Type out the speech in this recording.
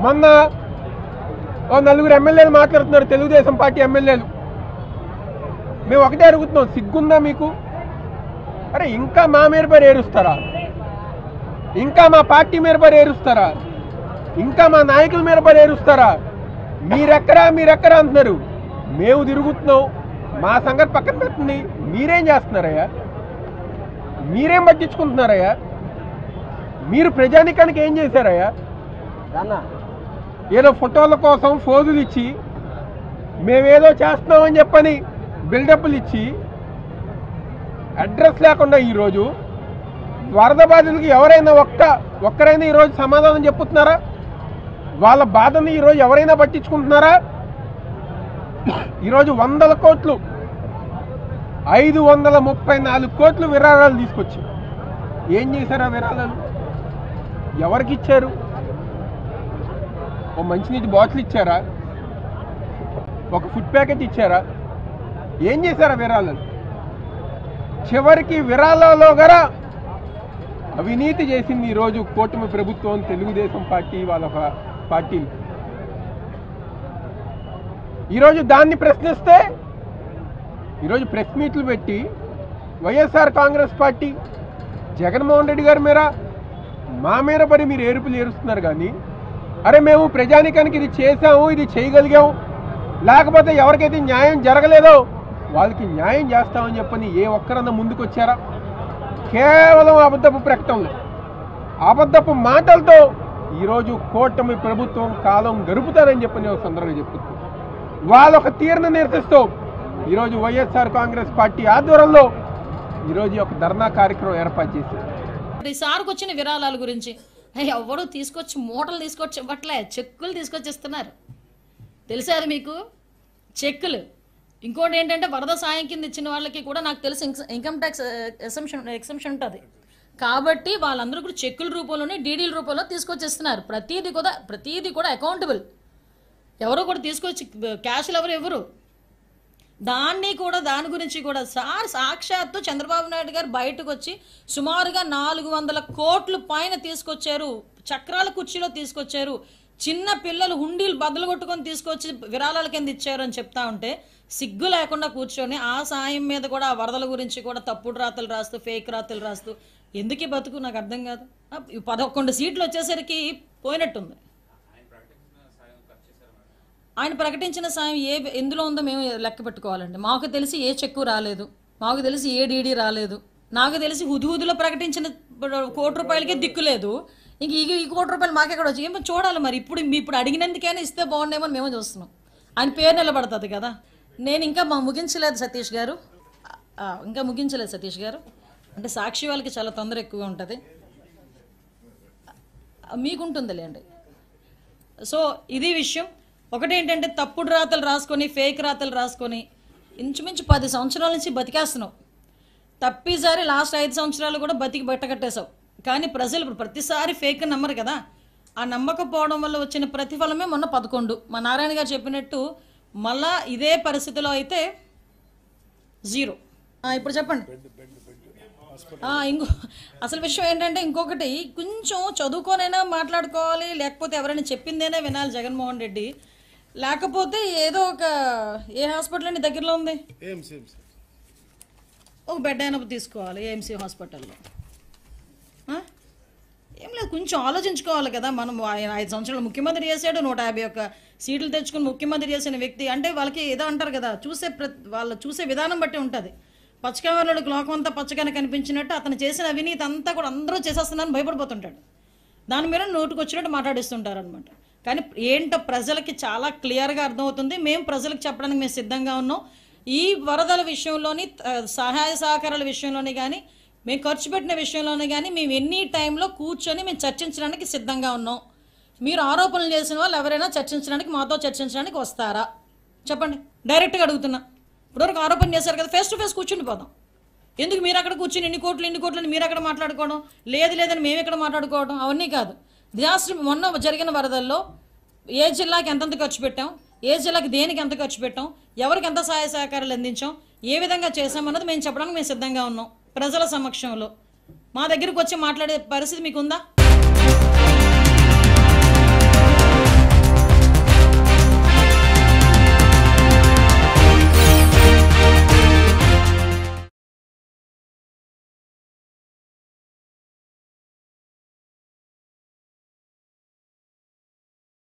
మొన్న ఓ నలుగురు ఎమ్మెల్యేలు మాట్లాడుతున్నారు తెలుగుదేశం పార్టీ ఎమ్మెల్యేలు మేము ఒకటే అడుగుతున్నాం సిగ్గుందా మీకు అరే ఇంకా మా మీద పరి ఏరుస్తారా ఇంకా మా పార్టీ మీద పరి ఏరుస్తారా ఇంకా మా నాయకుల మీద పరి ఏరుస్తారా మీరెక్కరా మీరెక్కరా అంటున్నారు మేము తిరుగుతున్నాం మా సంగతి పక్కన పెట్టండి మీరేం చేస్తున్నారయ్యా మీరేం పట్టించుకుంటున్నారయ్యా మీరు ప్రజానికానికి ఏం చేశారయ్యా ఏదో ఫోటోల కోసం ఫోజులు ఇచ్చి మేమేదో చేస్తున్నామని చెప్పని బిల్డప్లు ఇచ్చి అడ్రస్ లేకుండా ఈరోజు వరద బాధితులకి ఎవరైనా ఒక్క ఒక్కరైనా ఈరోజు సమాధానం చెప్పుతున్నారా వాళ్ళ బాధని ఈరోజు ఎవరైనా పట్టించుకుంటున్నారా ఈరోజు వందల కోట్లు ఐదు వందల ముప్పై నాలుగు కోట్లు విరాళాలు తీసుకొచ్చి ఏం చేశారు ఆ విరాళాలు ఎవరికి ఇచ్చారు ఓ మంచినీటి బాటిల్ ఇచ్చారా ఒక ఫుడ్ ప్యాకెట్ ఇచ్చారా ఏం చేశారా విరాళాలు చివరికి విరాళాల్లో గల అవినీతి చేసింది ఈరోజు కూటమి ప్రభుత్వం తెలుగుదేశం పార్టీ వాళ్ళ ఒక పార్టీలు ఈరోజు దాన్ని ప్రశ్నిస్తే ఈరోజు ప్రెస్ మీట్లు పెట్టి వైఎస్ఆర్ కాంగ్రెస్ పార్టీ జగన్మోహన్ రెడ్డి గారి మీద మా మీద పడి మీరు ఏరుపులు ఏరుస్తున్నారు కానీ అరే మేము ప్రజానికానికి ఇది చేసాము ఇది చేయగలిగాము లేకపోతే ఎవరికైతే న్యాయం జరగలేదో వాళ్ళకి న్యాయం చేస్తామని చెప్పని ఏ ఒక్కరన్నా ముందుకు వచ్చారా కేవలం అబద్ధపు ప్రకటనలు అబద్ధపు మాటలతో ఈరోజు కూటమి ప్రభుత్వం కాలం గడుపుతారని చెప్పని ఒక సందర్భంగా చెప్తుంది వాళ్ళొక తీరును నిరసిస్తూ ఈరోజు వైఎస్ఆర్ కాంగ్రెస్ పార్టీ ఆధ్వర్యంలో ఈరోజు ఈ యొక్క ధర్నా కార్యక్రమం ఏర్పాటు చేశారు ఈసారికి వచ్చిన విరాళాల గురించి హే, ఎవరు తీసుకొచ్చి మూటలు తీసుకొచ్చి ఇవ్వట్లే చెక్కులు తీసుకొచ్చి ఇస్తున్నారు తెలుసా అది మీకు చెక్కులు ఇంకోటి ఏంటంటే వరద సాయం కింద ఇచ్చిన వాళ్ళకి కూడా నాకు తెలిసి ఇన్కమ్ ట్యాక్స్ ఎక్సంప్షన్ ఎక్సంప్షన్ ఉంటుంది కాబట్టి వాళ్ళందరూ కూడా చెక్కుల రూపంలోనే డీడీల రూపంలో తీసుకొచ్చేస్తున్నారు ప్రతిదీ కూడా ప్రతిదీ కూడా అకౌంటబుల్ ఎవరో కూడా తీసుకొచ్చి క్యాష్లు ఎవరు ఎవరు దాన్ని కూడా దాని గురించి కూడా సార్ సాక్షాత్తు చంద్రబాబు నాయుడు గారు బయటకు వచ్చి సుమారుగా నాలుగు వందల కోట్లు పైన తీసుకొచ్చారు చక్రాల కుర్చీలో తీసుకొచ్చారు చిన్న పిల్లలు హుండీలు బద్దలు కొట్టుకొని తీసుకొచ్చి విరాళాల కింద ఇచ్చారు అని చెప్తా ఉంటే సిగ్గు లేకుండా కూర్చొని ఆ సాయం మీద కూడా ఆ వరదల గురించి కూడా తప్పుడు రాతలు రాస్తూ ఫేక్ రాతలు రాస్తూ ఎందుకు ఈ బతుకు నాకు అర్థం కాదు ఆ, ఈ పదకొండు సీట్లు వచ్చేసరికి పోయినట్టుంది ఆయన ప్రకటించిన సాయం ఏ ఎందులో ఉందో మేము లెక్క పెట్టుకోవాలండి మాకు తెలిసి ఏ చెక్కు రాలేదు మాకు తెలిసి ఏ డీడీ రాలేదు నాకు తెలిసి హుదుహుదులో ప్రకటించిన కోటి రూపాయలకే దిక్కు లేదు ఇంక ఈ ఈ కోటి రూపాయలు మాకెక్కడ వచ్చి ఏమో చూడాలి మరి ఇప్పుడు మీ ఇప్పుడు అడిగినందుకైనా ఇస్తే బాగుండేమో అని మేము చూస్తున్నాం ఆయన పేరు నిలబడుతుంది కదా నేను ఇంకా మా ముగించలేదు సతీష్ గారు ఆ, ఇంకా ముగించలేదు సతీష్ గారు అంటే సాక్షి వాళ్ళకి చాలా తొందర ఎక్కువ ఉంటుంది మీకుంటుందిలేండి సో ఇది విషయం ఒకటి ఏంటంటే తప్పుడు రాతలు రాసుకొని ఫేక్ రాతలు రాసుకొని ఇంచుమించు పది సంవత్సరాల నుంచి బతికేస్తున్నావు తప్పిసారి లాస్ట్ ఐదు సంవత్సరాలు కూడా బతికి బట్టకట్టేశావు కానీ ప్రజలు ఇప్పుడు ప్రతిసారి ఫేక్ నమ్మరు కదా ఆ నమ్మకపోవడం వల్ల వచ్చిన ప్రతిఫలమే మొన్న పదకొండు మా నారాయణ గారు చెప్పినట్టు మళ్ళా ఇదే పరిస్థితిలో అయితే జీరో ఆ, ఇప్పుడు చెప్పండి ఆ, ఇంకో అసలు విషయం ఏంటంటే ఇంకొకటి కొంచెం చదువుకోనైనా మాట్లాడుకోవాలి లేకపోతే ఎవరైనా చెప్పిందేనే వినాలి జగన్మోహన్ రెడ్డి లేకపోతే ఏదో ఒక ఏ హాస్పిటల్ అండి దగ్గరలో ఉంది ఒక బెడ్ అయినా తీసుకోవాలి ఏఎంసీ హాస్పిటల్లో ఆ? ఏం లేదు కొంచెం ఆలోచించుకోవాలి కదా మనం ఆయన ఐదు సంవత్సరాలు ముఖ్యమంత్రి చేశాడు నూట యాభై ఒక్క సీట్లు తెచ్చుకుని ముఖ్యమంత్రి చేసిన వ్యక్తి అంటే వాళ్ళకి ఏదో అంటారు కదా చూసే ప్ర వాళ్ళు చూసే విధానం బట్టి ఉంటుంది పచ్చకవర్ణుడికి లోకం అంతా పచ్చగానే కనిపించినట్టు అతను చేసిన అవినీతి అంతా కూడా అందరూ చేసేస్తున్నారని భయపడిపోతుంటాడు దాని మీద నోటుకు వచ్చినట్టు మాట్లాడిస్తుంటారు అనమాట కానీ ఏంటో ప్రజలకి చాలా క్లియర్గా అర్థమవుతుంది మేము ప్రజలకు చెప్పడానికి మేము సిద్ధంగా ఉన్నాం ఈ వరదల విషయంలోని ఆ, సహాయ సహకారాల విషయంలోని కానీ మేము ఖర్చు పెట్టిన విషయంలోనే కానీ మేము ఎన్ని టైంలో కూర్చొని మేము చర్చించడానికి సిద్ధంగా ఉన్నాం మీరు ఆరోపణలు చేసిన వాళ్ళు ఎవరైనా చర్చించడానికి మాతో చర్చించడానికి వస్తారా చెప్పండి డైరెక్ట్గా అడుగుతున్నా ఇప్పటివరకు ఆరోపణ చేశారు కదా ఫేస్ టు ఫేస్ కూర్చుని పోదాం ఎందుకు మీరు అక్కడ కూర్చుని ఎన్ని కోట్లు ఎన్ని కోట్లు అని మీరు అక్కడ మాట్లాడుకోవడం లేదు లేదని మేము ఇక్కడ మాట్లాడుకోవడం అవన్నీ కాదు డిజాస్టర్ మొన్న జరిగిన వరదల్లో ఏ జిల్లాకి ఎంతెంత ఖర్చు పెట్టాం ఏ జిల్లాకి దేనికి ఎంత ఖర్చు పెట్టాం ఎవరికి ఎంత సహాయ సహకారాలు అందించాం ఏ విధంగా చేసామన్నది మేము చెప్పడానికి మేము సిద్ధంగా ఉన్నాం ప్రజల సమక్షంలో మా దగ్గరికి వచ్చి మాట్లాడే పరిస్థితి మీకుందా